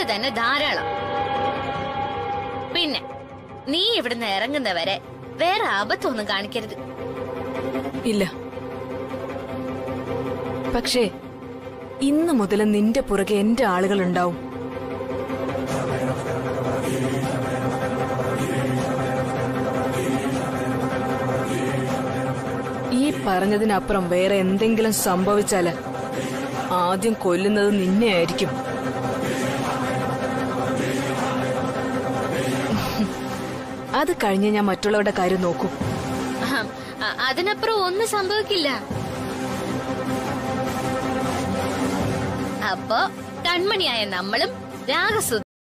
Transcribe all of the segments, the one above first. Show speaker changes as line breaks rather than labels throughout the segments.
തന്നെ ധാരാളം പിന്നെ നീ ഇവിടുന്ന് ഇറങ്ങുന്നവരെ വേറെ അബദ്ധമൊന്നും കാണിക്കരുത്
ഇല്ല പക്ഷേ ഇന്ന് മുതൽ നിന്റെ പുറകെ എന്റെ ആളുകൾ ഉണ്ടാവും ഈ പറഞ്ഞതിനപ്പുറം വേറെ എന്തെങ്കിലും സംഭവിച്ചാല് ആദ്യം കൊല്ലുന്നത് നിന്നെയായിരിക്കും അത് കഴിഞ്ഞ് ഞാൻ മറ്റുള്ളവരുടെ കാര്യം നോക്കും
അഹം, അ- അതിനപ്പുറം ഒന്നും സംഭവിക്കില്ല അപ്പോ കൺമണിയായ നമ്മളും രാഗസു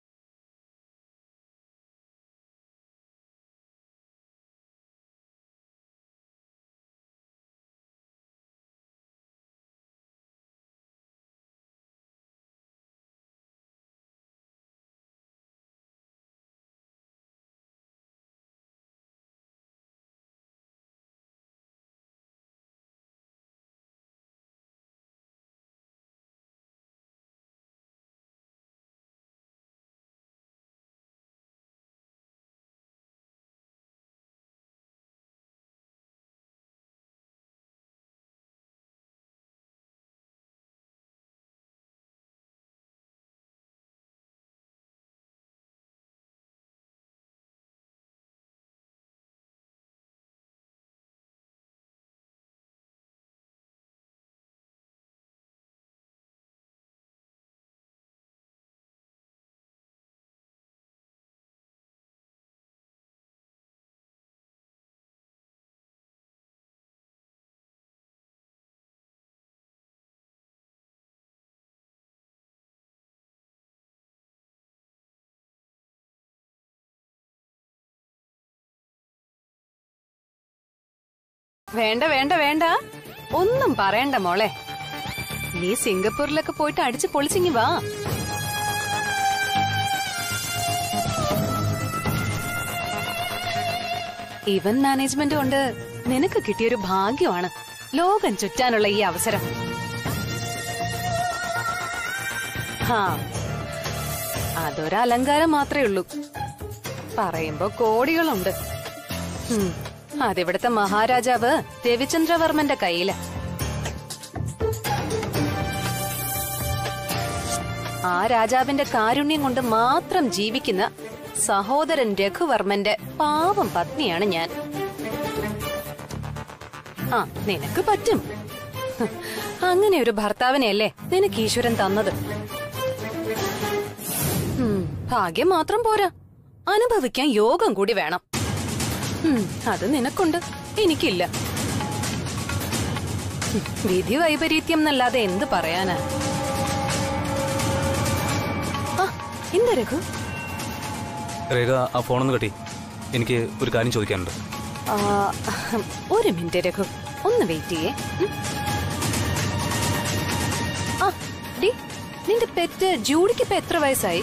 വേണ്ട വേണ്ട വേണ്ട ഒന്നും പറയണ്ട മോളെ നീ സിംഗപ്പൂരിലൊക്കെ പോയിട്ട് അടിച്ച് പൊളിച്ചിങ്ങി വാ ഇവന്റ് മാനേജ്മെന്റ് കൊണ്ട് നിനക്ക് കിട്ടിയൊരു ഭാഗ്യമാണ് ലോകം ചുറ്റാനുള്ള ഈ അവസരം ഹാ അതൊരു അലങ്കാരം മാത്രമേ ഉള്ളൂ പറയുമ്പോ കോടികളുണ്ട് ഉം, അതിവിടുത്തെ മഹാരാജാവ് രവിചന്ദ്രവർമ്മന്റെ കയ്യില് ആ രാജാവിന്റെ കാരുണ്യം കൊണ്ട് മാത്രം ജീവിക്കുന്ന സഹോദരൻ രഘുവർമ്മന്റെ പാവം പത്നിയാണ് ഞാൻ ആ നിനക്ക് പറ്റും ഹ്, അങ്ങനെ ഒരു ഭർത്താവിനെയല്ലേ നിനക്ക് ഈശ്വരൻ തന്നത് ഉം, ഭാഗ്യം മാത്രം പോരാ അനുഭവിക്കാൻ യോഗം കൂടി വേണം ഉം, അത് നിനക്കുണ്ട് എനിക്കില്ല ഉം, വിധി വൈപരീത്യം എന്നല്ലാതെ എന്ത് പറയാനാ ആ, എന്താ രഘു
രേഖ ആ ഫോണൊന്ന് കട്ടി എനിക്ക് ഒരു കാര്യം ചോദിക്കാനുണ്ട്
ആ, ഒരു മിനിറ്റ് രഘു ഒന്ന് വെയിറ്റ് ചെയ്യേ ഉം. ആ ഡി നിന്റെ പെറ്റ് ജൂഡിക്ക് ഇപ്പൊ എത്ര വയസ്സായി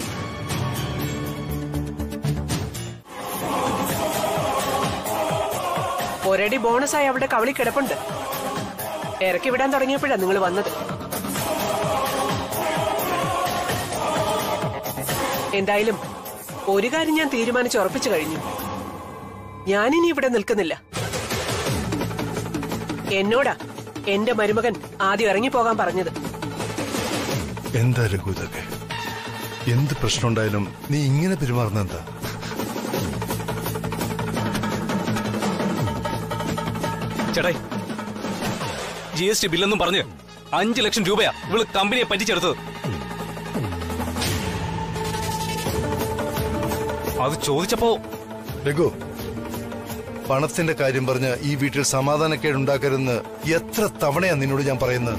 ഒരടി ബോണസായി അവിടെ കവളി കിടപ്പുണ്ട് ഇറക്കി വിടാൻ തുടങ്ങിയപ്പോഴാണ് നിങ്ങൾ വന്നത് എന്തായാലും ഒരു കാര്യം ഞാൻ തീരുമാനിച്ച് ഉറപ്പിച്ചു കഴിഞ്ഞു ഞാനിനി ഇവിടെ നിൽക്കുന്നില്ല എന്നോടാ എന്റെ മരുമകൻ ആദ്യം ഇറങ്ങിപ്പോകാൻ പറഞ്ഞത്
എന്താ രഘു ഇതൊക്കെ എന്ത് പ്രശ്നമുണ്ടായാലും നീ ഇങ്ങനെ പെരുമാറുന്ന എന്താ
ചേട്ടായി ജി എസ് ടി ബില്ലെന്നും പറഞ്ഞ് അഞ്ചു ലക്ഷം രൂപയാ ഇവള് കമ്പനിയെ പറ്റിച്ചെടുത്തത് അത് ചോദിച്ചപ്പോ
രഘു പണത്തിന്റെ കാര്യം പറഞ്ഞ് ഈ വീട്ടിൽ സമാധാനക്കേട് ഉണ്ടാക്കരുതെന്ന് എത്ര തവണയാ നിന്നോട് ഞാൻ പറയുന്നത്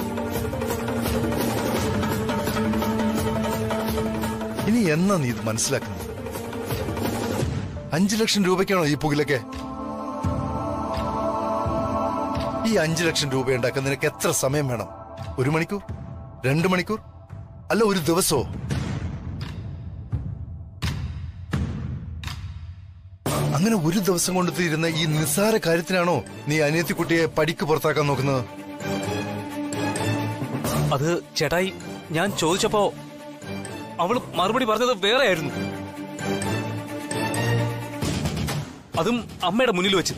ഇനി എന്നാ നീ ഇത് മനസ്സിലാക്കുന്നത് അഞ്ചു ലക്ഷം രൂപയ്ക്കാണോ ഈ പുകിലൊക്കെ ഈ അഞ്ചു ലക്ഷം രൂപ ഉണ്ടാക്കാൻ നിനക്ക് എത്ര സമയം വേണം ഒരു മണിക്കൂർ രണ്ടു മണിക്കൂർ അല്ല ഒരു ദിവസമോ അങ്ങനെ ഒരു ദിവസം കൊണ്ട് തീരുന്ന ഈ നിസ്സാര കാര്യത്തിനാണോ നീ അനിയത്തിക്കുട്ടിയെ പടിക്ക് പുറത്താക്കാൻ നോക്കുന്നത്
അത് ചേട്ടായി ഞാൻ ചോദിച്ചപ്പോ അവള് മറുപടി പറഞ്ഞത് വേറെ ആയിരുന്നു അതും അമ്മയുടെ മുന്നിൽ വെച്ച്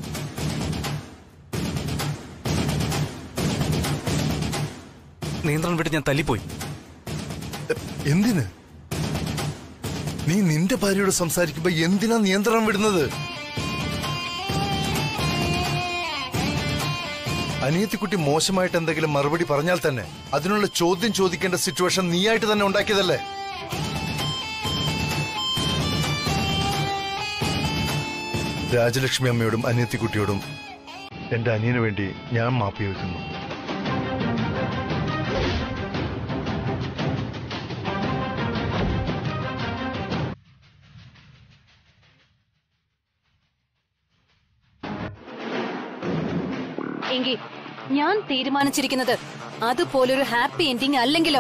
നിയന്ത്രണം വിട്ട് ഞാൻ തല്ലിപ്പോയി
എന്തിന് നീ നിന്റെ ഭാര്യയോട് സംസാരിക്കുമ്പോ എന്തിനാ നിയന്ത്രണം വിടുന്നത് അനിയത്തിക്കുട്ടി മോശമായിട്ട് എന്തെങ്കിലും മറുപടി പറഞ്ഞാൽ തന്നെ അതിനുള്ള ചോദ്യം ചോദിക്കേണ്ട സിറ്റുവേഷൻ നീയായിട്ട് തന്നെ ഉണ്ടാക്കിയതല്ലേ രാജലക്ഷ്മി അമ്മയോടും അനിയത്തിക്കുട്ടിയോടും എന്റെ അനിയന് വേണ്ടി ഞാൻ മാപ്പി വെക്കുന്നു
എങ്കിൽ ഞാൻ തീരുമാനിച്ചിരിക്കുന്നത് അതുപോലൊരു ഹാപ്പി എൻഡിങ് അല്ലെങ്കിലോ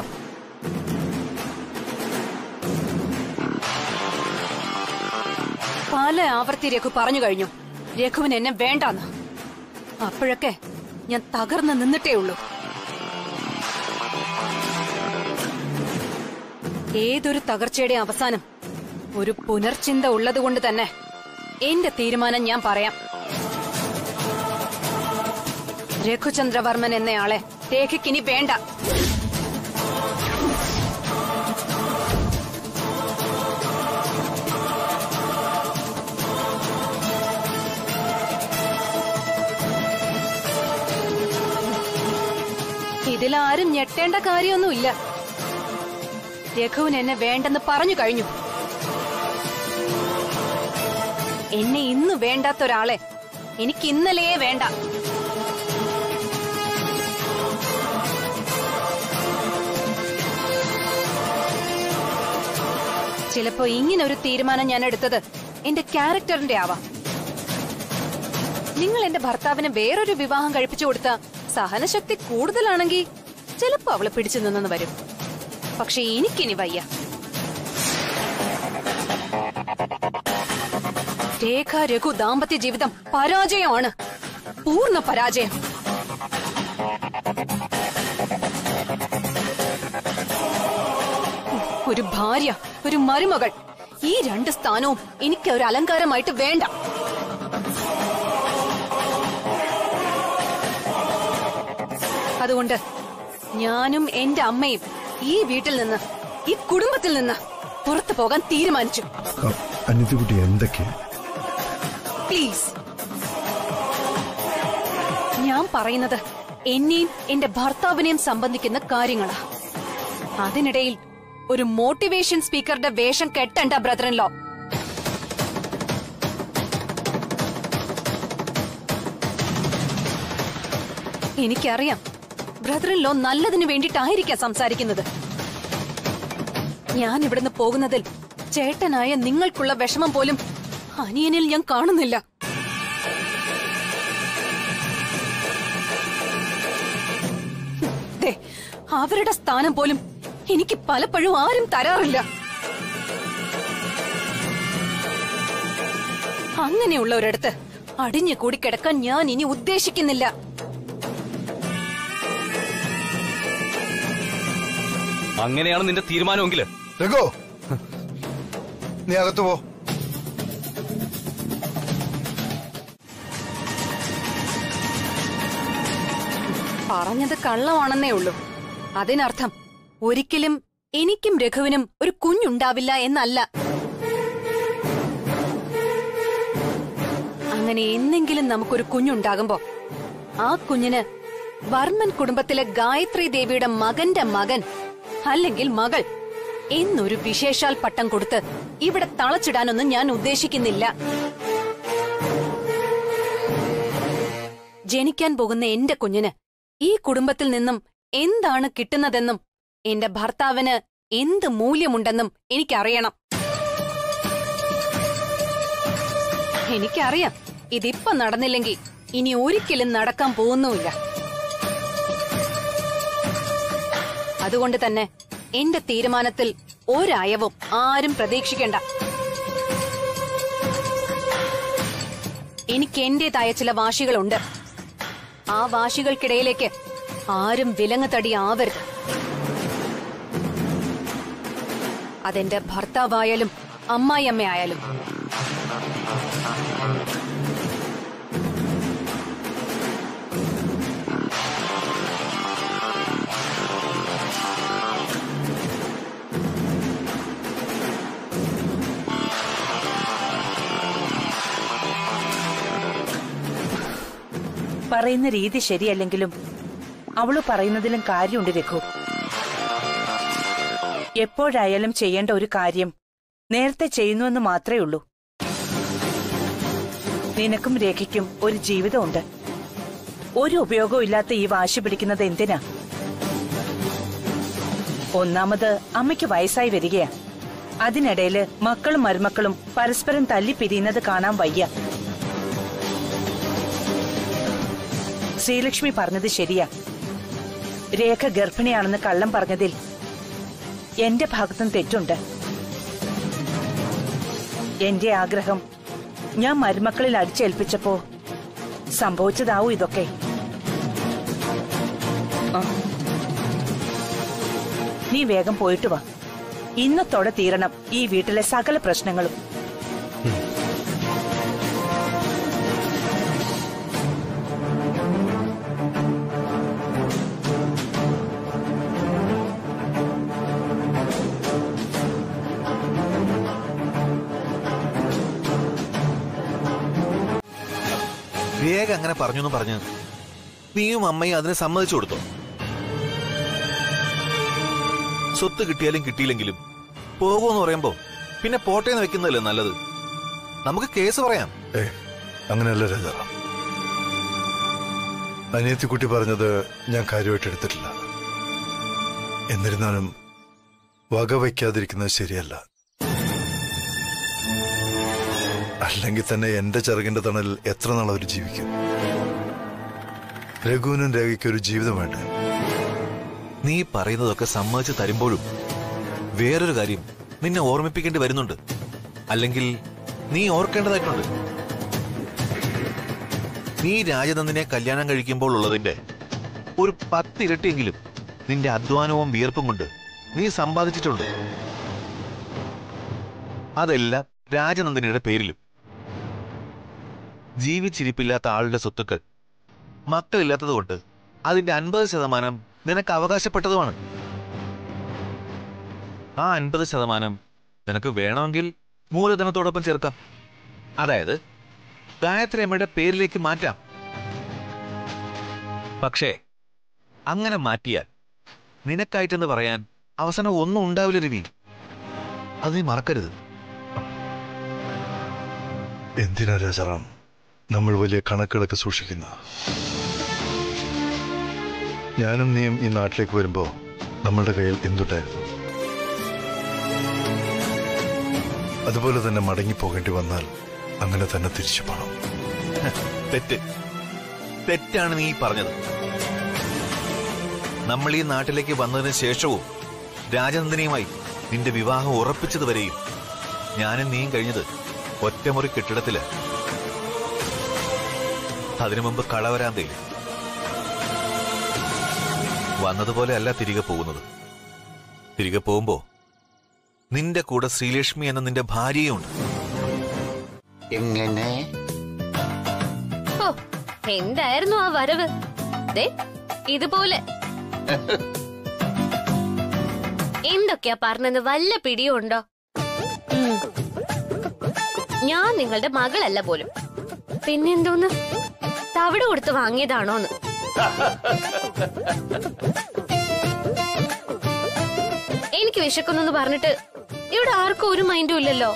പല ആവർത്തി രഘു പറഞ്ഞു കഴിഞ്ഞു രഘുവിന് എന്നെ വേണ്ടാന്ന് അപ്പോഴൊക്കെ ഞാൻ തകർന്ന് നിന്നിട്ടേ ഉള്ളൂ ഏതൊരു തകർച്ചയുടെ അവസാനം ഒരു പുനർചിന്ത ഉള്ളതുകൊണ്ട് തന്നെ എന്റെ തീരുമാനം ഞാൻ പറയാം രഘുചന്ദ്രവർമ്മൻ എന്നയാളെ രേഖയ്ക്കിനി വേണ്ട ഇതിലാരും ഞെട്ടേണ്ട കാര്യമൊന്നുമില്ല രഘുവിന് എന്നെ വേണ്ടെന്ന് പറഞ്ഞു കഴിഞ്ഞു എന്നെ ഇന്ന് വേണ്ടാത്ത ഒരാളെ എനിക്ക് ഇന്നലെയേ വേണ്ട ചിലപ്പോ ഇങ്ങനെ ഒരു തീരുമാനം ഞാൻ എടുത്തത് എന്റെ ക്യാരക്ടറിന്റെ ആവാം നിങ്ങൾ എന്റെ ഭർത്താവിന് വേറൊരു വിവാഹം കഴിപ്പിച്ചു കൊടുത്ത സഹനശക്തി കൂടുതലാണെങ്കിൽ ചിലപ്പോ അവളെ പിടിച്ചു നിന്നെന്ന് വരും പക്ഷെ എനിക്കിനി വയ്യ രേഖ രഘു ദാമ്പത്യ ജീവിതം പരാജയമാണ് പൂർണ്ണ പരാജയം ഒരു ഭാര്യ ഒരു മരുമകൾ ഈ രണ്ട് സ്ഥാനവും എനിക്ക് ഒരു അലങ്കാരമായിട്ട് വേണ്ട അതുകൊണ്ട് ഞാനും എന്റെ അമ്മയും ഈ വീട്ടിൽ നിന്ന് ഈ കുടുംബത്തിൽ നിന്ന് പുറത്തു പോകാൻ തീരുമാനിച്ചു
അനിയത്തിക്കുട്ടി എന്തൊക്കെയാ
പ്ലീസ് ഞാൻ പറയുന്നത് എന്നെയും എന്റെ ഭർത്താവിനെയും സംബന്ധിക്കുന്ന കാര്യങ്ങളാ അതിനിടയിൽ ഒരു മോട്ടിവേഷൻ സ്പീക്കറുടെ വേഷം കെട്ടണ്ട ബ്രദർ ലോ എനിക്കറിയാം ബ്രദർ ലോ നല്ലതിന് വേണ്ടിയിട്ടായിരിക്കാം സംസാരിക്കുന്നത് ഞാൻ ഇവിടുന്ന് പോകുന്നതിൽ ചേട്ടനായ നിങ്ങൾക്കുള്ള വിഷമം പോലും അനിയനിൽ ഞാൻ കാണുന്നില്ല ദേ, അവരുടെ സ്ഥാനം പോലും എനിക്ക് പലപ്പോഴും ആരും തരാറില്ല അങ്ങനെയുള്ള ഒരിടത്ത് അടിഞ്ഞു കൂടി കിടക്കാൻ ഞാൻ ഇനി ഉദ്ദേശിക്കുന്നില്ല
അങ്ങനെയാണ് നിന്റെ തീരുമാനമെങ്കിൽ
രഘു നീ അകത്ത് പോ
പറഞ്ഞത് കള്ളമാണെന്നേ ഉള്ളൂ അതിനർത്ഥം ഒരിക്കലും എനിക്കും രഘുവിനും ഒരു കുഞ്ഞുണ്ടാവില്ല എന്നല്ല അങ്ങനെ എന്നെങ്കിലും നമുക്കൊരു കുഞ്ഞുണ്ടാകുമ്പോ ആ കുഞ്ഞിന് വർമ്മൻ കുടുംബത്തിലെ ഗായത്രി ദേവിയുടെ മകന്റെ മകൻ അല്ലെങ്കിൽ മകൾ എന്നൊരു വിശേഷാൽ പട്ടം കൊടുത്ത് ഇവിടെ തളച്ചിടാനൊന്നും ഞാൻ ഉദ്ദേശിക്കുന്നില്ല ജനിക്കാൻ പോകുന്ന എന്റെ കുഞ്ഞിന് ഈ കുടുംബത്തിൽ നിന്നും എന്താണ് കിട്ടുന്നതെന്നും എന്റെ ഭർത്താവിന് എന്ത് മൂല്യമുണ്ടെന്നും എനിക്കറിയണം എനിക്കറിയാം ഇതിപ്പൊ നടന്നില്ലെങ്കിൽ ഇനി ഒരിക്കലും നടക്കാൻ പോകുന്നുമില്ല അതുകൊണ്ട് തന്നെ എന്റെ തീരുമാനത്തിൽ ഒരയവും ആരും പ്രതീക്ഷിക്കേണ്ട എനിക്ക് എന്റേതായ ചില വാശികളുണ്ട് ആ വാശികൾക്കിടയിലേക്ക് ആരും വിലങ്ങ് തടി ആവരുത് അതെന്റെ ഭർത്താവായാലും അമ്മായിയമ്മയായാലും
പറയുന്ന രീതി ശരിയല്ലെങ്കിലും അവള് പറയുന്നതിലും കാര്യമുണ്ട് രഘു എപ്പോഴായാലും ചെയ്യേണ്ട ഒരു കാര്യം നേരത്തെ ചെയ്യുന്നുവെന്ന് മാത്രമേ ഉള്ളൂ നിനക്കും രേഖയ്ക്കും ഒരു ജീവിതമുണ്ട് ഒരു ഉപയോഗവും ഇല്ലാത്ത ഈ വാശി പിടിക്കുന്നത് എന്തിനാ ഒന്നാമത് അമ്മയ്ക്ക് വയസ്സായി വരികയാ അതിനിടയില് മക്കളും മരുമക്കളും പരസ്പരം തല്ലി പിരിയുന്നത് കാണാൻ വയ്യ ശ്രീലക്ഷ്മി പറഞ്ഞത് ശരിയാ രേഖ ഗർഭിണിയാണെന്ന് കള്ളം പറഞ്ഞതിൽ എന്റെ ഭാഗത്തും തെറ്റുണ്ട് എന്റെ ആഗ്രഹം ഞാൻ മരുമക്കളിൽ അടിച്ചേൽപ്പിച്ചപ്പോ സംഭവിച്ചതാവും ഇതൊക്കെ ആ. നീ വേഗം പോയിട്ട് വാ ഇന്നത്തോടെ തീരണം ഈ വീട്ടിലെ സകല പ്രശ്നങ്ങളും
രേഖ അങ്ങനെ പറഞ്ഞു എന്ന് പറഞ്ഞ് നീയും അമ്മയും അതിനെ സമ്മതിച്ചു കൊടുത്തോ സ്വത്ത് കിട്ടിയാലും കിട്ടിയില്ലെങ്കിലും പോകുമെന്ന് പറയുമ്പോ പിന്നെ പോട്ടേന്ന് വെക്കുന്നതല്ലേ നല്ലത് നമുക്ക് കേസ് പറയാം
ഏ അങ്ങനെയല്ല രാജാറാം അനിയത്തിക്കുട്ടി പറഞ്ഞത് ഞാൻ കാര്യമായിട്ട് എടുത്തിട്ടില്ല എന്നിരുന്നാലും വകവയ്ക്കാതിരിക്കുന്നത് ശരിയല്ല അല്ലെങ്കിൽ തന്നെ എന്റെ ചെറുകിന്റെ തണലിൽ എത്ര നാൾ അവർ ജീവിക്കും രഘുവിനും രേഖയ്ക്കും ഒരു ജീവിതം വേണ്ടേ
നീ പറയുന്നതൊക്കെ സമ്മതിച്ച് തരുമ്പോഴും വേറൊരു കാര്യം നിന്നെ ഓർമ്മിപ്പിക്കേണ്ടി വരുന്നുണ്ട് അല്ലെങ്കിൽ നീ ഓർക്കേണ്ടതായിട്ടുണ്ട് നീ രാജനന്ദിനെ കല്യാണം കഴിക്കുമ്പോൾ ഉള്ളതിന്റെ ഒരു പത്തിരട്ടിയെങ്കിലും നിന്റെ അധ്വാനവും വിയർപ്പും കൊണ്ട് നീ സമ്പാദിച്ചിട്ടുണ്ട് അതെല്ലാം രാജനന്ദിനിയുടെ പേരിലും ജീവിച്ചിരിപ്പില്ലാത്ത ആളുടെ സ്വത്തുക്കൾ മക്കളില്ലാത്തതുകൊണ്ട് അതിന്റെ അൻപത് ശതമാനം നിനക്ക് അവകാശപ്പെട്ടതുമാണ് ആ അൻപത് ശതമാനം നിനക്ക് വേണമെങ്കിൽ മൂലധനത്തോടൊപ്പം ചേർക്കാം അതായത് ഗായത്രി അമ്മയുടെ പേരിലേക്ക് മാറ്റാം പക്ഷേ അങ്ങനെ മാറ്റിയാൽ നിനക്കായിട്ടെന്ന് പറയാൻ അവസാനം ഒന്നും ഉണ്ടാവില്ല രവി അത് നീ മറക്കരുത്
എന്തിനാ രാജാറാം നമ്മൾ വലിയ കണക്കുകളൊക്കെ സൂക്ഷിക്കുന്ന ഞാനും നീയും ഈ നാട്ടിലേക്ക് വരുമ്പോ നമ്മളുടെ കയ്യിൽ എന്തുണ്ടായിരുന്നു അതുപോലെ തന്നെ മടങ്ങിപ്പോകേണ്ടി വന്നാൽ അങ്ങനെ തന്നെ തിരിച്ചു പോകണം
തെറ്റ് തെറ്റാണ് നീ പറഞ്ഞത് നമ്മൾ ഈ നാട്ടിലേക്ക് വന്നതിന് ശേഷവും രാജനന്ദിനിയുമായി നിന്റെ വിവാഹം ഉറപ്പിച്ചതുവരെയും ഞാനും നീയും കഴിഞ്ഞത് ഒറ്റമുറി കെട്ടിടത്തില് അതിനു മുമ്പ് കളവരാന്തയിൽ വന്നതുപോലെ അല്ല തിരികെ പോകുന്നത് തിരികെ പോകുമ്പോ നിന്റെ കൂടെ ശ്രീലക്ഷ്മി എന്ന നിന്റെ ഭാര്യയുണ്ട്
എങ്ങനെ
ഓ എന്തായിരുന്നു ആ വരവ് ദേ ഇതുപോലെ എന്തൊക്കെയാ പറഞ്ഞെന്ന് വല്ല പിടിയുണ്ടോ ഉം. ഞാൻ നിങ്ങളുടെ മകളല്ല പോലും പിന്നെന്തോന്ന് തവിട് കൊടുത്ത് വാങ്ങിയതാണോന്ന് എനിക്ക് വിശക്കുന്നെന്ന് പറഞ്ഞിട്ട് ഇവിടെ ആർക്കും ഒരു മൈൻഡും ഇല്ലല്ലോ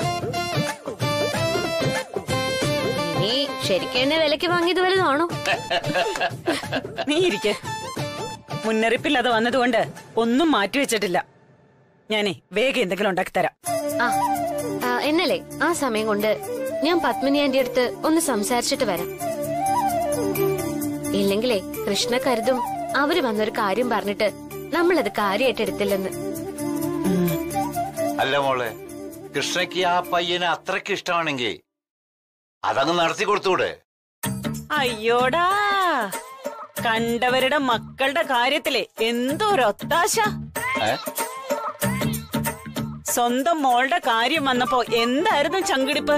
നീ ശരിക്കും എന്നെ വിലക്ക് വാങ്ങിയത് വലുതാണോ
നീ ഇരിക്കെ മുന്നറിയിപ്പില്ലാതെ വന്നതുകൊണ്ട് ഒന്നും മാറ്റിവെച്ചിട്ടില്ല ഞാനേ വേഗം എന്തെങ്കിലും ഉണ്ടാക്കി തരാം
ആ ആ, എന്നല്ലേ ആ സമയം കൊണ്ട് ഞാൻ പത്മിനി ആന്റി അടുത്ത് ഒന്ന് സംസാരിച്ചിട്ട് വരാം ഇല്ലെങ്കിലേ കൃഷ്ണ കരുതും അവര് വന്നൊരു കാര്യം പറഞ്ഞിട്ട് നമ്മളത് കാര്യമായിട്ട് എടുത്തില്ലെന്ന്
അല്ല മോളെ കൃഷ്ണയ്ക്ക് ആ പയ്യനെ അത്രയ്ക്ക് ഇഷ്ടമാണെങ്കിൽ അതങ്ങ് നടത്തി കൊടുത്തൂടെ
അയ്യോടാ കണ്ടവരുടെ മക്കളുടെ കാര്യത്തിലെ എന്തോ ഒരു ഒത്താശ
ഏ?
സ്വന്തം മോളുടെ കാര്യം വന്നപ്പോ എന്തായിരുന്നു ചങ്കിടിപ്പ്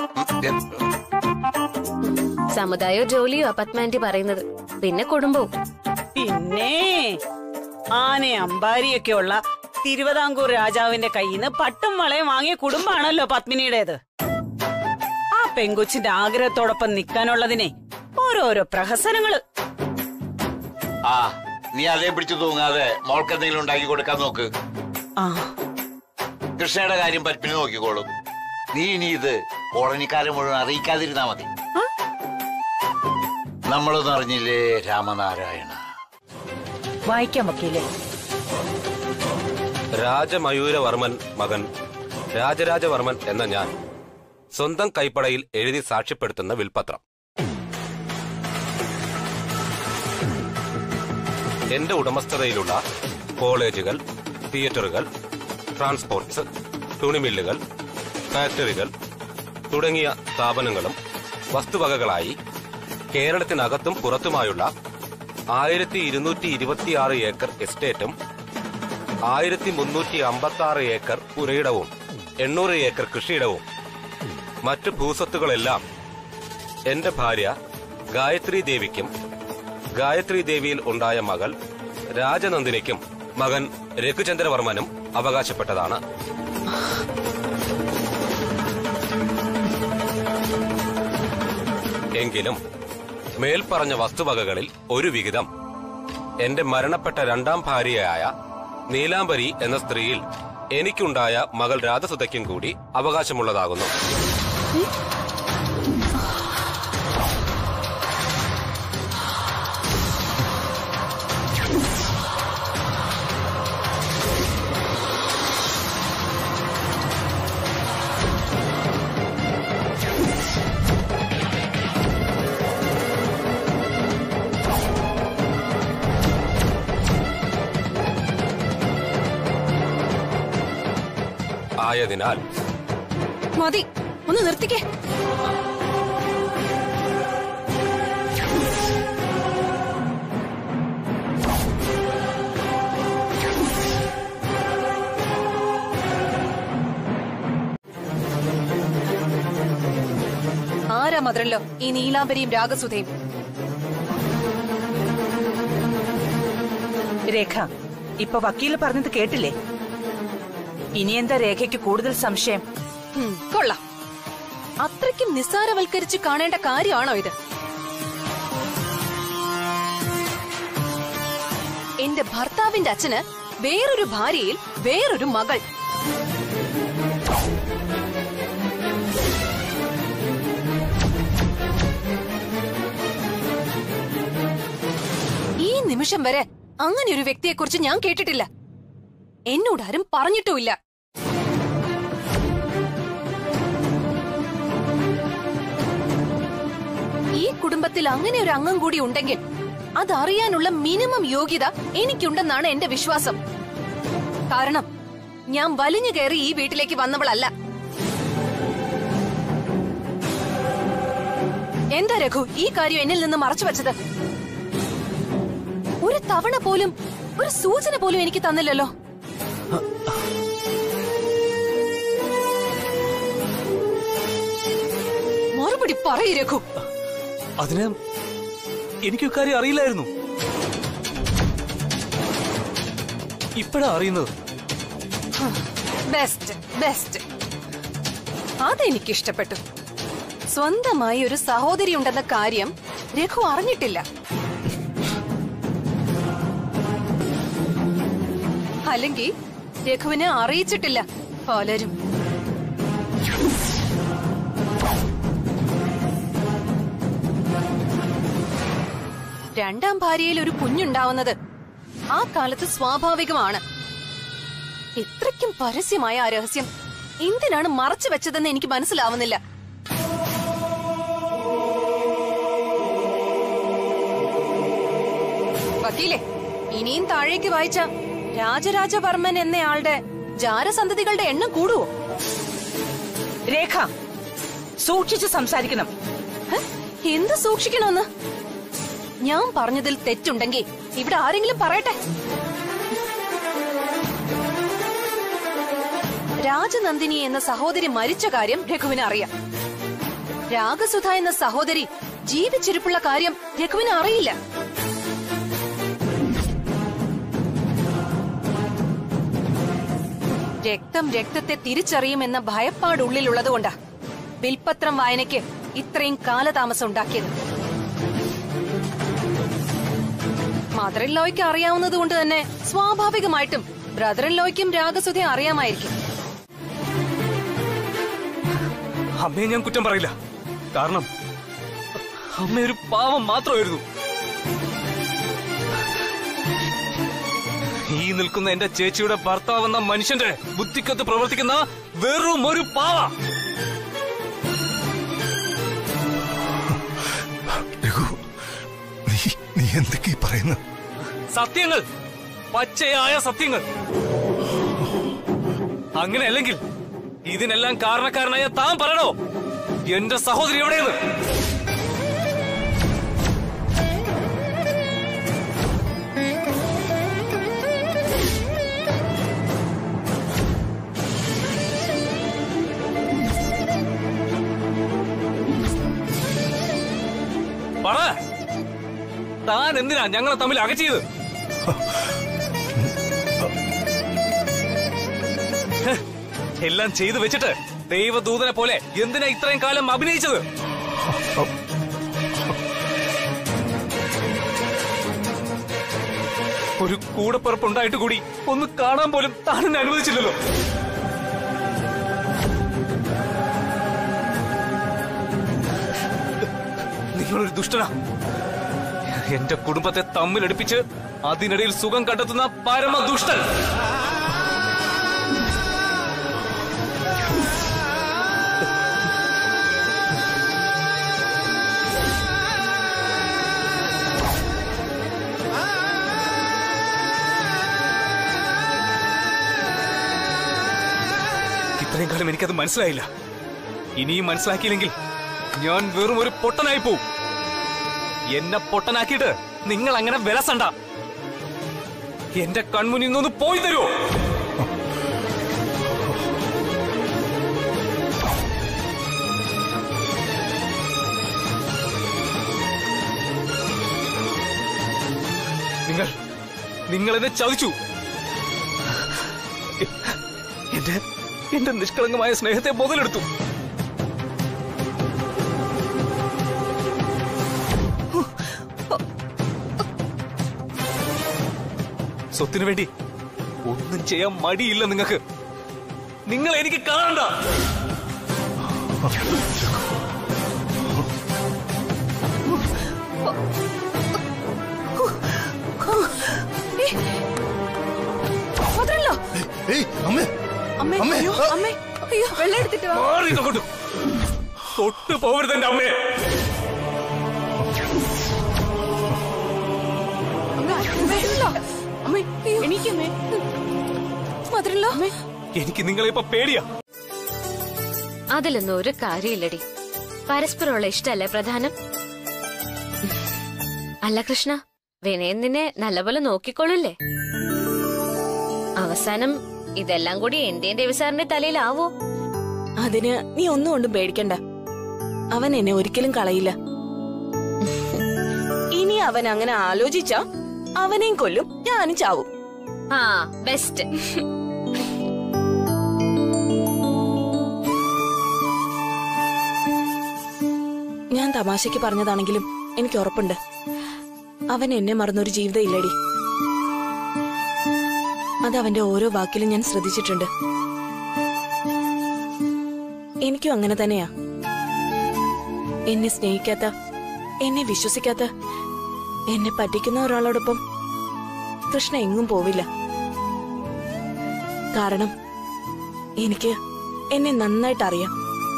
സമുദായോ ജോലിയോ പത്മാന്റി പറയുന്നത് പിന്നെ കുടുംബവും
പിന്നെ ആനെ അമ്പാരിയൊക്കെ ഉള്ള തിരുവിതാംകൂർ രാജാവിന്റെ കയ്യിൽ നിന്ന് പട്ടും വളയും വാങ്ങിയ കുടുംബാണല്ലോ പത്മിനിയുടേത് ആ പെങ്കൊച്ചിന്റെ ആഗ്രഹത്തോടൊപ്പം നിൽക്കാനുള്ളതിനെ ഓരോരോ പ്രഹസനങ്ങള്
ആ നീ അതേ പിടിച്ചു തൂങ്ങാതെ മോൾക്ക് എന്തെങ്കിലും ഉണ്ടാക്കി കൊടുക്കാൻ നോക്ക്
ആ
കൃഷ്ണയുടെ കാര്യം പത്മിനി നോക്കിക്കോളും നീ ഇനി ഇത് കോളനിക്കാരെ മുഴുവൻ അറിയിക്കാതിരുന്നാ മതി നമ്മളൊന്നും അറിഞ്ഞില്ലേ രാമനാരായണ
വായിക്കാം വക്കീലെ
രാജമയൂരവർമ്മൻ മകൻ രാജരാജവർമ്മൻ എന്ന ഞാൻ സ്വന്തം കൈപ്പടയിൽ എഴുതി സാക്ഷ്യപ്പെടുത്തുന്ന വിൽപത്രം എന്റെ ഉടമസ്ഥതയിലുള്ള കോളേജുകൾ തിയേറ്ററുകൾ ട്രാൻസ്പോർട്ട്സ് തുണിമില്ലുകൾ ഫാക്ടറികൾ തുടങ്ങിയ സ്ഥാപനങ്ങളും വസ്തുവകകളായി കേരളത്തിനകത്തും പുറത്തുമായുള്ള ആയിരത്തി ഇരുന്നൂറ്റി ഇരുപത്തിയാറ് ഏക്കർ എസ്റ്റേറ്റും ആയിരത്തി മുന്നൂറ്റി അമ്പത്തി ആറ് ഏക്കർ പുരയിടവും എണ്ണൂറ് ഏക്കർ കൃഷിയിടവും മറ്റു ഭൂസ്വത്തുകളെല്ലാം എന്റെ ഭാര്യ ഗായത്രി ദേവിക്കും ഗായത്രി ദേവിയിൽ ഉണ്ടായ മകൾ രാജനന്ദിനിക്കും മകൻ രഘുചന്ദ്രവർമ്മനും അവകാശപ്പെട്ടതാണ് എങ്കിലും മേൽപ്പറഞ്ഞ വസ്തുവകകളിൽ ഒരു വിഹിതം എന്റെ മരണപ്പെട്ട രണ്ടാം ഭാര്യയായ നീലാംബരി എന്ന സ്ത്രീയിൽ എനിക്കുണ്ടായ മകൾ രാധസുതയ്ക്കും കൂടി അവകാശമുള്ളതാകുന്നു ആയതിനാൽ
മതി ഒന്ന് നിർത്തിക്കേ ആരാ മദ്രല്ലോ ഈ നീലാംബരിയും രാഗസുധയും
രേഖ ഇപ്പൊ വക്കീല് പറഞ്ഞത് കേട്ടില്ലേ ഇനി എന്താ രേഖയ്ക്ക് കൂടുതൽ സംശയം
ഹും, കൊള്ളാം അത്രയ്ക്കും നിസ്സാരവൽക്കരിച്ച് കാണേണ്ട കാര്യമാണോ ഇത് എന്റെ ഭർത്താവിന്റെ അച്ഛന് വേറൊരു ഭാര്യയിൽ വേറൊരു മകൾ ഈ നിമിഷം വരെ അങ്ങനെ ഒരു വ്യക്തിയെക്കുറിച്ച് ഞാൻ കേട്ടിട്ടില്ല എന്നോടാരും പറഞ്ഞിട്ടുമില്ല ഈ കുടുംബത്തിൽ അങ്ങനെ ഒരു അംഗം കൂടി ഉണ്ടെങ്കിൽ അതറിയാനുള്ള മിനിമം യോഗ്യത എനിക്കുണ്ടെന്നാണ് എന്റെ വിശ്വാസം കാരണം ഞാൻ വലിഞ്ഞു കയറി ഈ വീട്ടിലേക്ക് വന്നവളല്ല എന്താ രഘു ഈ കാര്യം എന്നിൽ നിന്ന് മറച്ചു വെച്ചത് ഒരു തവണ പോലും ഒരു സൂചന പോലും എനിക്ക് തന്നില്ലല്ലോ മറുപടി പറയൂ രഘു
അതിന് എനിക്ക് ഇക്കാര്യം അറിയില്ലായിരുന്നു ഇപ്പോഴാ അറിയുന്നത്
ബെസ്റ്റ് ബെസ്റ്റ് അതെനിക്കിഷ്ടപ്പെട്ടു സ്വന്തമായി ഒരു സഹോദരി ഉണ്ടെന്ന കാര്യം രഘു അറിഞ്ഞിട്ടില്ല അല്ലെങ്കിൽ രഘുവിനെ അറിയിച്ചിട്ടില്ല പലരും രണ്ടാം ഭാര്യയിൽ ഒരു കുഞ്ഞുണ്ടാവുന്നത് ആ കാലത്ത് സ്വാഭാവികമാണ് ഇത്രയ്ക്കും പരസ്യമായ ആ രഹസ്യം എന്തിനാണ് മറച്ചു വെച്ചതെന്ന് എനിക്ക് മനസ്സിലാവുന്നില്ല വക്കീലെ ഇനിയും താഴേക്ക് വായിച്ച രാജരാജവർമ്മൻ എന്നയാളുടെ ജാരസന്തതികളുടെ എണ്ണം കൂടുവോ
രേഖ സൂക്ഷിച്ച് സംസാരിക്കണം
ഹ? എന്ത് സൂക്ഷിക്കണമെന്ന് ഞാൻ പറഞ്ഞതിൽ തെറ്റുണ്ടെങ്കിൽ ഇവിടെ ആരെങ്കിലും പറയട്ടെ രാജനന്ദിനി എന്ന സഹോദരി മരിച്ച കാര്യം രഘുവിന് അറിയാം രാഗസുധ എന്ന സഹോദരി ജീവിച്ചിരിപ്പുള്ള കാര്യം രഘുവിന് അറിയില്ല രക്തം രക്തത്തെ തിരിച്ചറിയുമെന്ന ഭയപ്പാടുള്ളിലുള്ളതുകൊണ്ടാ ബിൽപത്രം വായനയ്ക്ക് ഇത്രയും കാലതാമസം ഉണ്ടാക്കിയത് മദർ ഇൻ ലോയ്ക്ക് അറിയാവുന്നത് കൊണ്ട് തന്നെ സ്വാഭാവികമായിട്ടും ബ്രദർ ഇൻ ലോയ്ക്കും രാഗസുധയെ അറിയാമായിരിക്കും
അമ്മയെ ഞാൻ കുറ്റം പറയില്ല കാരണം അമ്മ ഒരു പാവം മാത്രമായിരുന്നു ഈ നിൽക്കുന്ന എന്റെ ചേച്ചിയുടെ ഭർത്താവെന്ന മനുഷ്യന്റെ ബുദ്ധിക്കത്ത് പ്രവർത്തിക്കുന്ന വെറും ഒരു പാവ
രഘു നീ നീ എന്തൊക്കെ പറയുന്നു
സത്യങ്ങൾ പച്ചയായ സത്യങ്ങൾ അങ്ങനെ അല്ലെങ്കിൽ ഇതിനെല്ലാം കാരണക്കാരനായ താൻ പറയണോ എന്റെ സഹോദരി എവിടെയെന്ന് പറ താൻ എന്തിനാ ഞങ്ങളെ തമ്മിൽ അകറ്റിയത് ഹ്, എല്ലാം ചെയ്തു വെച്ചിട്ട് ദൈവദൂതനെ പോലെ എന്തിനാ ഇത്രയും കാലം അഭിനയിച്ചത് ഒരു കൂടപ്പിറപ്പുണ്ടായിട്ട് കൂടി ഒന്ന് കാണാൻ പോലും താൻ എന്നെ അനുവദിച്ചില്ലല്ലോ നിങ്ങളൊരു ദുഷ്ടനാ എന്റെ കുടുംബത്തെ തമ്മിലടുപ്പിച്ച് അതിനിടയിൽ സുഖം കണ്ടെത്തുന്ന പരമ ദുഷ്ടൻ ഇത്രയും കാലം എനിക്കത് മനസ്സിലായില്ല ഇനിയും മനസ്സിലാക്കിയില്ലെങ്കിൽ ഞാൻ വെറും ഒരു പൊട്ടനായി പോവും എന്നെ പൊട്ടനാക്കിയിട്ട് നിങ്ങൾ അങ്ങനെ വിലസണ്ട എന്റെ കൺമുന്നിൽ നിന്നൊന്ന് പോയി തരുമോ നിങ്ങൾ നിങ്ങൾ എന്നെ ചതിച്ചു എന്റെ എന്റെ നിഷ്കളങ്കമായ സ്നേഹത്തെ മുതലെടുത്തു സ്വത്തിനു വേണ്ടി ഒന്നും ചെയ്യാൻ മടിയില്ല നിങ്ങൾക്ക് നിങ്ങൾ എനിക്ക് കാണണ്ട
മദറല്ലോ
ഏയ് അമ്മേ
അമ്മേ
അമ്മേ,
അയ്യോ
ആ.
അമ്മേ അയ്യോ വെള്ളം എടുത്തിട്ട് വാ
മാറി ഇങ്ങോട്ട്. തൊട്ട് പോകരുത് എന്റെ അമ്മയെ
അമ്മേ എണീക്കമ്മേ മദറല്ലോ
എനിക്ക് നിങ്ങളെ ഇപ്പൊ പേടിയാ
അതിലൊന്നും ഒരു കാര്യമില്ലടി പരസ്പരമുള്ള ഇഷ്ടല്ലേ പ്രധാനം അല്ല കൃഷ്ണ വിനയൻ നിന്നെ നല്ലപോലെ നോക്കിക്കൊള്ളില്ലേ അവസാനം ഇതെല്ലാം കൂടി എന്റെയും രവിസാറിന്റെ തലയിലാവോ
അതിന് നീ ഒന്നും കൊണ്ടും പേടിക്കണ്ട അവൻ എന്നെ ഒരിക്കലും കളയില്ല ഇനി അവൻ അങ്ങനെ ആലോചിച്ച അവനെയും കൊല്ലും ഞാനും ചാവും
ആ ബെസ്റ്റ്
ഞാൻ തമാശയ്ക്ക് പറഞ്ഞതാണെങ്കിലും എനിക്ക് ഉറപ്പുണ്ട് അവൻ എന്നെ മറന്നൊരു ജീവിതം ഇല്ലടി അത് അവന്റെ ഓരോ വാക്കിലും ഞാൻ ശ്രദ്ധിച്ചിട്ടുണ്ട് എനിക്കും അങ്ങനെ തന്നെയാ എന്നെ സ്നേഹിക്കാത്ത എന്നെ വിശ്വസിക്കാത്ത എന്നെ പറ്റിക്കുന്ന ഒരാളോടൊപ്പം കൃഷ്ണ എങ്ങും പോവില്ല കാരണം എനിക്ക് എന്നെ നന്നായിട്ട് അറിയാം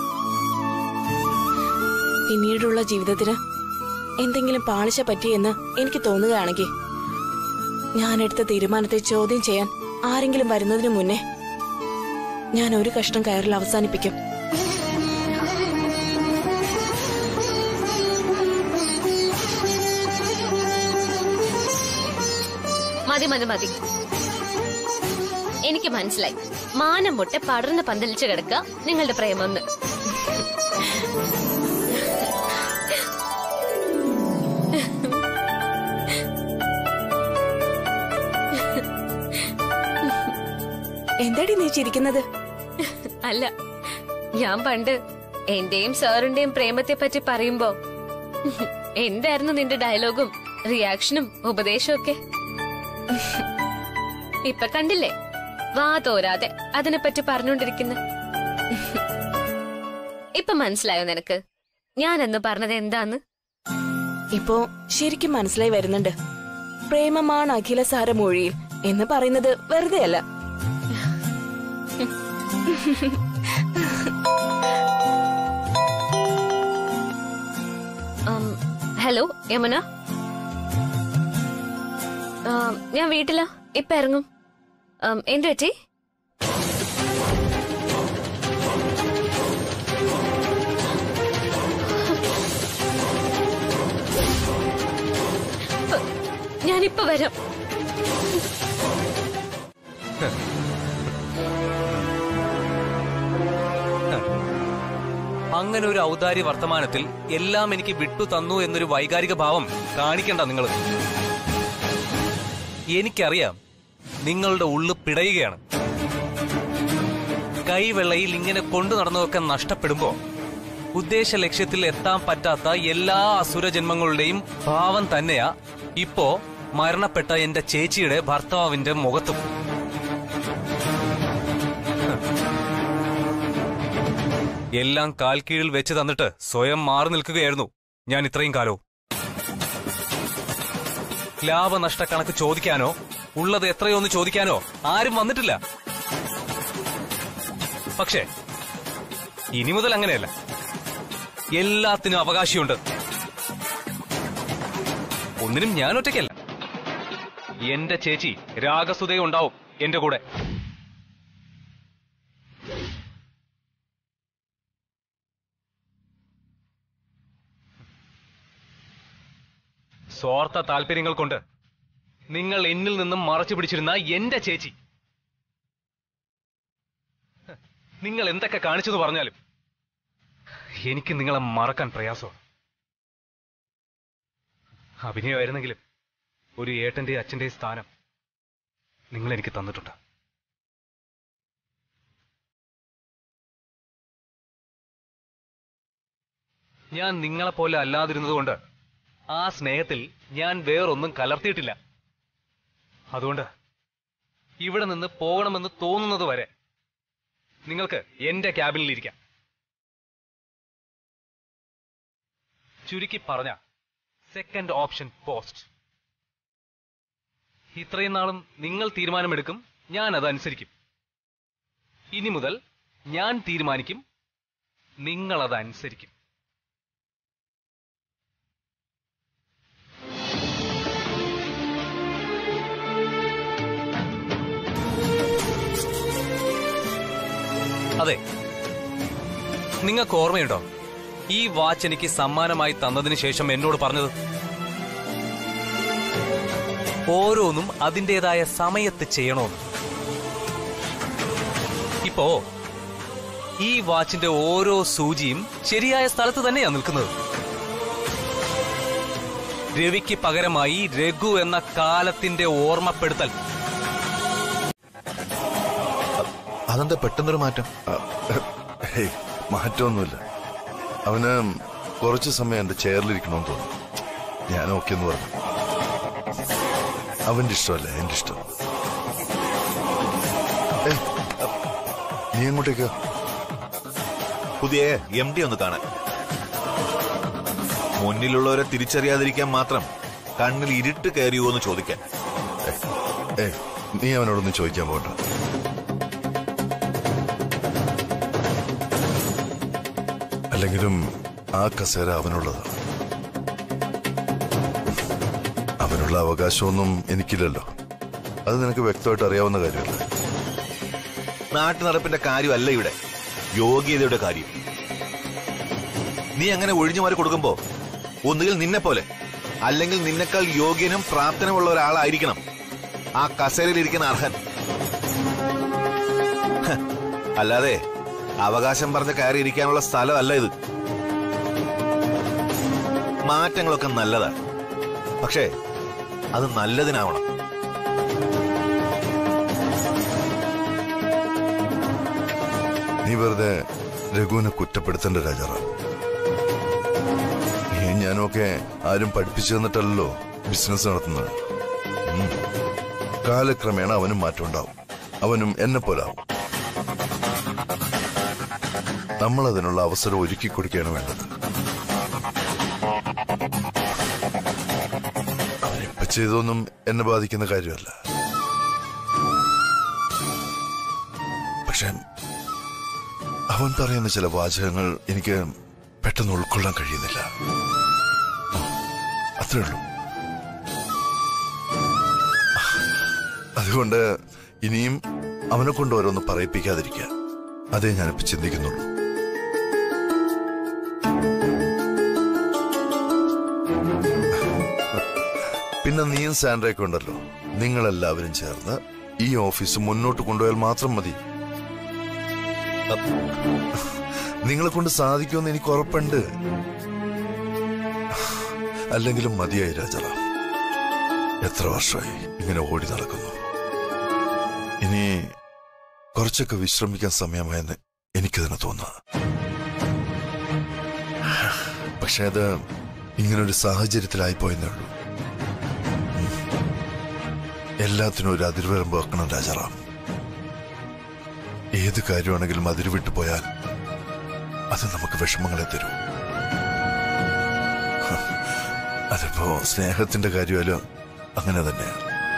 പിന്നീടുള്ള ജീവിതത്തിന് എന്തെങ്കിലും പാളിച്ച പറ്റിയെന്ന് എനിക്ക് തോന്നുകയാണെങ്കിൽ ഞാൻ എടുത്ത തീരുമാനത്തെ ചോദ്യം ചെയ്യാൻ ആരെങ്കിലും വരുന്നതിന് മുന്നേ ഞാൻ ഒരു കഷ്ണം കയറിൽ അവസാനിപ്പിക്കും
മതി മതി മതി എനിക്ക് മനസ്സിലായി മാനം മുട്ടെ പടർന്ന് പന്തലിച്ച് കിടക്കുക നിങ്ങളുടെ പ്രേമൊന്ന്
എന്താടി നീ ചിരിക്കുന്നത്
അല്ല ഞാൻ പണ്ട് എന്റെയും സാറിന്റെയും പ്രേമത്തെ പറ്റി പറയുമ്പോ എന്തായിരുന്നു നിന്റെ ഡയലോഗും റിയാക്ഷനും ഉപദേശവും ഒക്കെ ഇപ്പൊ കണ്ടില്ലേ വാ തോരാതെ അതിനെപ്പറ്റി പറഞ്ഞുകൊണ്ടിരിക്കുന്നു ഇപ്പൊ മനസ്സിലായോ നിനക്ക് ഞാൻ എന്ന് പറഞ്ഞത് എന്താന്ന്
ഇപ്പോ ശരിക്കും മനസ്സിലായി വരുന്നുണ്ട് പ്രേമമാണ് അഖില സാരമൊഴിയിൽ എന്ന് പറയുന്നത് വെറുതെ അല്ല
ഉം, ഹലോ യമുന ഉം, ഞാൻ വീട്ടിലാ ഇപ്പൊ ഇറങ്ങും ഉം, എന്ത് പറ്റി ഞാനിപ്പോ വരാം
അങ്ങനെ ഒരു ഔദാര്യ വർത്തമാനത്തിൽ എല്ലാം എനിക്ക് വിട്ടു തന്നു എന്നൊരു വൈകാരിക ഭാവം കാണിക്കണ്ട നിങ്ങൾ എനിക്കറിയാം നിങ്ങളുടെ ഉള്ളു പിടയുകയാണ് കൈവെള്ളയിൽ ഇങ്ങനെ കൊണ്ടു നടന്നതൊക്കെ നഷ്ടപ്പെടുമ്പോ ഉദ്ദേശ ലക്ഷ്യത്തിൽ എത്താൻ പറ്റാത്ത എല്ലാ അസുര ജന്മങ്ങളുടെയും ഭാവം തന്നെയാ ഇപ്പോ മരണപ്പെട്ട എന്റെ ചേച്ചിയുടെ ഭർത്താവിന്റെ മുഖത്തും എല്ലാം കാൽ കീഴിൽ വെച്ച് തന്നിട്ട് സ്വയം മാറി നിൽക്കുകയായിരുന്നു ഞാൻ ഇത്രയും കാലവും ലാഭനഷ്ട കണക്ക് ചോദിക്കാനോ ഉള്ളത് എത്രയോ എന്ന് ചോദിക്കാനോ ആരും വന്നിട്ടില്ല പക്ഷേ ഇനി മുതൽ അങ്ങനെയല്ല എല്ലാത്തിനും അവകാശമുണ്ട് ഒന്നിനും ഞാൻ ഒറ്റയ്ക്കല്ല എന്റെ ചേച്ചി രാഗസുതയുണ്ടാവും എന്റെ കൂടെ സ്വാർത്ഥ താല്പര്യങ്ങൾ കൊണ്ട് നിങ്ങൾ എന്നിൽ നിന്നും മറച്ചു പിടിച്ചിരുന്ന എന്റെ ചേച്ചി ഹ്, നിങ്ങൾ എന്തൊക്കെ കാണിച്ചെന്ന് പറഞ്ഞാലും എനിക്ക് നിങ്ങളെ മറക്കാൻ പ്രയാസമാണ് അഭിനയമായിരുന്നെങ്കിലും ഒരു ഏട്ടന്റെയും അച്ഛന്റെയും സ്ഥാനം നിങ്ങൾ എനിക്ക് തന്നിട്ടുണ്ട് ഞാൻ നിങ്ങളെപ്പോലെ അല്ലാതിരുന്നതുകൊണ്ട് ആ സ്നേഹത്തിൽ ഞാൻ വേറൊന്നും കലർത്തിയിട്ടില്ല അതുകൊണ്ട് ഇവിടെ നിന്ന് പോകണമെന്ന് തോന്നുന്നത് വരെ നിങ്ങൾക്ക് എന്റെ ക്യാബിനിൽ ഇരിക്കാം ചുരുക്കി പറഞ്ഞ സെക്കൻഡ് ഓപ്ഷൻ പോസ്റ്റ് ഇത്രയും നാളും നിങ്ങൾ തീരുമാനമെടുക്കും ഞാൻ അതനുസരിക്കും ഇനി മുതൽ ഞാൻ തീരുമാനിക്കും നിങ്ങൾ അതനുസരിക്കും അതെ നിങ്ങൾക്ക് ഓർമ്മയുണ്ടോ ഈ വാച്ച് എനിക്ക് സമ്മാനമായി തന്നതിന് ശേഷം എന്നോട് പറഞ്ഞത് ഓരോന്നും അതിൻ്റെതായ സമയത്ത് ചെയ്യണമെന്ന് ഇപ്പോ ഈ വാച്ചിന്റെ ഓരോ സൂചിയും ശരിയായ സ്ഥലത്ത് തന്നെയാ നിൽക്കുന്നത് രവിക്ക് പകരമായി രഘു എന്ന കാലത്തിന്റെ ഓർമ്മപ്പെടുത്തൽ
അതെന്താ പെട്ടെന്നൊരു മാറ്റം
ഹേയ് മാറ്റമൊന്നുമില്ല അവന് കുറച്ചു സമയം എന്റെ ചെയറിലിരിക്കണമെന്ന് തോന്നി ഞാൻ ഓക്കെ എന്ന് പറഞ്ഞു അവന്റെ ഇഷ്ടമല്ല എന്റെ ഇഷ്ടം ഏയ്, നീ എങ്ങോട്ടേക്കാ
പുതിയ എം ഡി ഒന്ന് കാണാൻ മുന്നിലുള്ളവരെ തിരിച്ചറിയാതിരിക്കാൻ മാത്രം കണ്ണിൽ ഇരുട്ട് കയറിയോ എന്ന് ചോദിക്കാൻ
ഏ നീ അവനോടൊന്നും ചോദിക്കാൻ പോകണ്ട അല്ലെങ്കിലും ആ കസേര അവനുള്ളതാണ് അവനുള്ള അവകാശമൊന്നും എനിക്കില്ലല്ലോ അത് നിനക്ക് വ്യക്തമായിട്ട് അറിയാവുന്ന കാര്യമല്ലേ
നാട്ടു നടപ്പിന്റെ കാര്യമല്ല ഇവിടെ യോഗ്യതയുടെ കാര്യം നീ അങ്ങനെ ഒഴിഞ്ഞു മാറി കൊടുക്കുമ്പോ ഒന്നുകിൽ നിന്നെ പോലെ അല്ലെങ്കിൽ നിന്നെക്കാൾ യോഗ്യനും പ്രാപ്തനുമുള്ള ഒരാളായിരിക്കണം ആ കസേരയിലിരിക്കുന്ന അർഹൻ ഹ, അല്ലാതെ അവകാശം പറഞ്ഞ് കയറിയിരിക്കാനുള്ള സ്ഥലമല്ല ഇത് മാറ്റങ്ങളൊക്കെ നല്ലതാണ് പക്ഷേ അത് നല്ലതിനാവണം
നീ വെറുതെ രഘുവിനെ കുറ്റപ്പെടുത്തേണ്ട രാജാറാം നീ ഞാനൊക്കെ ആരും പഠിപ്പിച്ചു തന്നിട്ടല്ലോ ബിസിനസ് നടത്തുന്നത് ഉം. കാലക്രമേണ അവനും മാറ്റം ഉണ്ടാവും അവനും എന്നെ പോലാവും നമ്മൾ അതിനുള്ള അവസരം ഒരുക്കി കൊടുക്കുകയാണ് വേണ്ടത് അവനിപ്പ ചെയ്തൊന്നും എന്നെ ബാധിക്കുന്ന കാര്യമല്ല പക്ഷെ അവൻ പറയുന്ന ചില വാചകങ്ങൾ എനിക്ക് പെട്ടെന്ന് ഉൾക്കൊള്ളാൻ കഴിയുന്നില്ല അത്രേ ഉള്ളൂ അതുകൊണ്ട് ഇനിയും അവനെ കൊണ്ട് ഓരോന്ന് പറയിപ്പിക്കാതിരിക്കുക അതേ ഞാനിപ്പോ ചിന്തിക്കുന്നുള്ളൂ പിന്നെ നീയും സാൻഡ്രയൊക്കെ ഉണ്ടല്ലോ നിങ്ങളെല്ലാവരും ചേർന്ന് ഈ ഓഫീസ് മുന്നോട്ട് കൊണ്ടുപോയാൽ മാത്രം മതി നിങ്ങളെ കൊണ്ട് സാധിക്കുമെന്ന് എനിക്ക് ഉറപ്പുണ്ട് അല്ലെങ്കിലും മതിയായി രാജറാം എത്ര വർഷമായി ഇങ്ങനെ ഓടി നടക്കുന്നു ഇനി കുറച്ചൊക്കെ വിശ്രമിക്കാൻ സമയമായെന്ന് എനിക്കതിന് തോന്നുക പക്ഷെ അത് ഇങ്ങനൊരു സാഹചര്യത്തിലായി പോയെന്നേ ഉള്ളൂ ഉം. എല്ലാത്തിനും ഒരു അതിർവരമ്പ് വെക്കണം രാജാറാം ഏത് കാര്യമാണെങ്കിലും അതിരുവിട്ടു പോയാൽ അത് നമുക്ക് വിഷമങ്ങളെ തരൂ ഹ, അതിപ്പോ സ്നേഹത്തിന്റെ കാര്യമായാലും അങ്ങനെ തന്നെയാണ്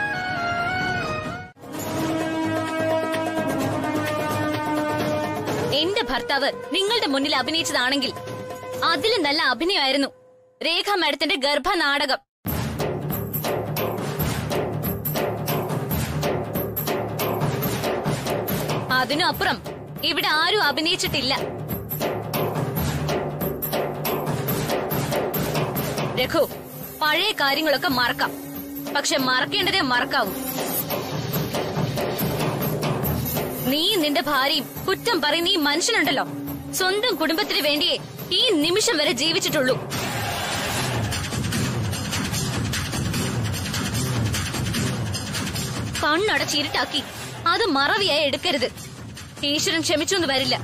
എന്റെ ഭർത്താവ് നിങ്ങളുടെ മുന്നിൽ അഭിനയിച്ചതാണെങ്കിൽ അതിലും നല്ല അഭിനയമായിരുന്നു രേഖ മാഡത്തിന്റെ ഗർഭനാടകം അതിനും അപ്പുറം ഇവിടെ ആരും അഭിനയിച്ചിട്ടില്ല രഘു പഴയ കാര്യങ്ങളൊക്കെ മറക്കാം പക്ഷെ മറക്കേണ്ടതേ മറക്കാവൂ നീ നിന്റെ ഭാര്യയും കുറ്റം പറയുന്ന ഈ മനുഷ്യനുണ്ടല്ലോ സ്വന്തം കുടുംബത്തിന് വേണ്ടിയേ ഈ നിമിഷം വരെ ജീവിച്ചിട്ടുള്ളൂ കണ്ണടച്ചിരുട്ടാക്കി അത് മറവിയായി എടുക്കരുത് ഈശ്വരൻ ക്ഷമിച്ചൊന്നും വരില്ല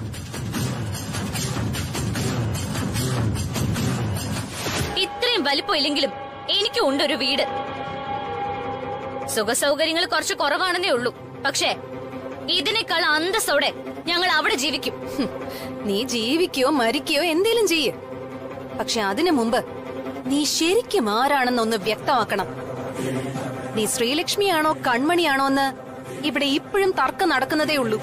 ഇത്രയും വലിപ്പമില്ലെങ്കിലും എനിക്കും ഉണ്ട് ഒരു വീട് സുഖസൗകര്യങ്ങൾ കുറച്ച് കുറവാണെന്നേ ഉള്ളൂ പക്ഷേ ഇതിനേക്കാൾ അന്തസ്സോടെ ഞങ്ങൾ അവിടെ ജീവിക്കും
ഹും, നീ ജീവിക്കോ മരിക്കോ എന്തേലും ചെയ്യ് പക്ഷെ അതിനു മുമ്പ് നീ ശരിക്കും ആരാണെന്നൊന്ന് വ്യക്തമാക്കണം നീ ശ്രീലക്ഷ്മിയാണോ കൺമണിയാണോ എന്ന് ഇവിടെ ഇപ്പോഴും തർക്കം നടക്കുന്നതേ ഉള്ളൂ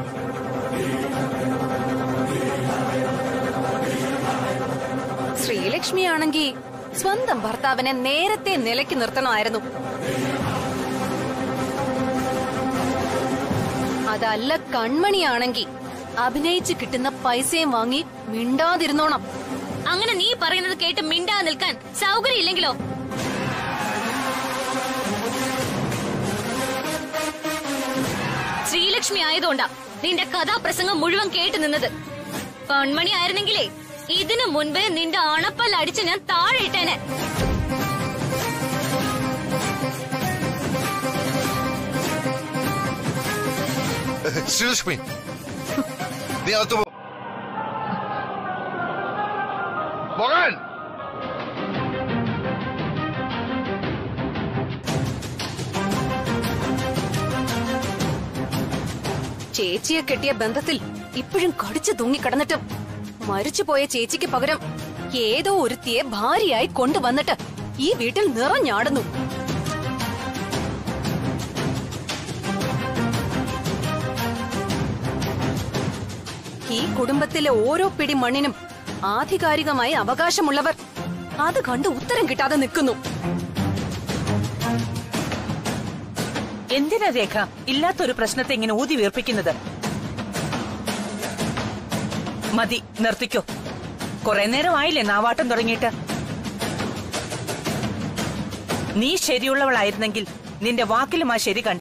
ശ്രീലക്ഷ്മിയാണെങ്കി സ്വന്തം ഭർത്താവിനെ നേരത്തെ നിലയ്ക്ക് നിർത്തണമായിരുന്നു അതല്ല കൺമണിയാണെങ്കി അഭിനയിച്ച് കിട്ടുന്ന പൈസയും വാങ്ങി മിണ്ടാതിരുന്നോണം
അങ്ങനെ നീ പറയുന്നത് കേട്ട് മിണ്ടാതെ നിൽക്കാൻ സൗകര്യം ഇല്ലെങ്കിലോ ശ്രീലക്ഷ്മി ആയതുകൊണ്ടാ നിന്റെ കഥാപ്രസംഗം മുഴുവൻ കേട്ടു നിന്നത് കൺമണി ആയിരുന്നെങ്കിലേ ഇതിനു മുൻപേ നിന്റെ അണപ്പൽ അടിച്ച് ഞാൻ താഴെ ഇട്ടേനെ
ശ്രീലക്ഷ്മി നീ അകത്ത് പോ പോകാൻ
ചേച്ചിയെ കെട്ടിയ ബന്ധത്തിൽ ഇപ്പോഴും കടിച്ചു തൂങ്ങിക്കിടന്നിട്ട് മരിച്ചുപോയ ചേച്ചിക്ക് പകരം ഏതോ ഒരുത്തിയെ ഭാര്യയായി കൊണ്ടുവന്നിട്ട് ഈ വീട്ടിൽ നിറഞ്ഞാടുന്നു ഈ കുടുംബത്തിലെ ഓരോ പിടി മണ്ണിനും ആധികാരികമായി അവകാശമുള്ളവർ അത് കണ്ട് ഉത്തരം കിട്ടാതെ നിൽക്കുന്നു
എന്തിനാ രേഖ ഇല്ലാത്തൊരു പ്രശ്നത്തെ ഇങ്ങനെ ഊതി വീർപ്പിക്കുന്നത് മതി നിർത്തിക്കോ കുറെ നേരം ആയില്ലേ നാവാട്ടം തുടങ്ങിയിട്ട് നീ ശരിയുള്ളവളായിരുന്നെങ്കിൽ നിന്റെ വാക്കിലും ആ ശരി കണ്ടു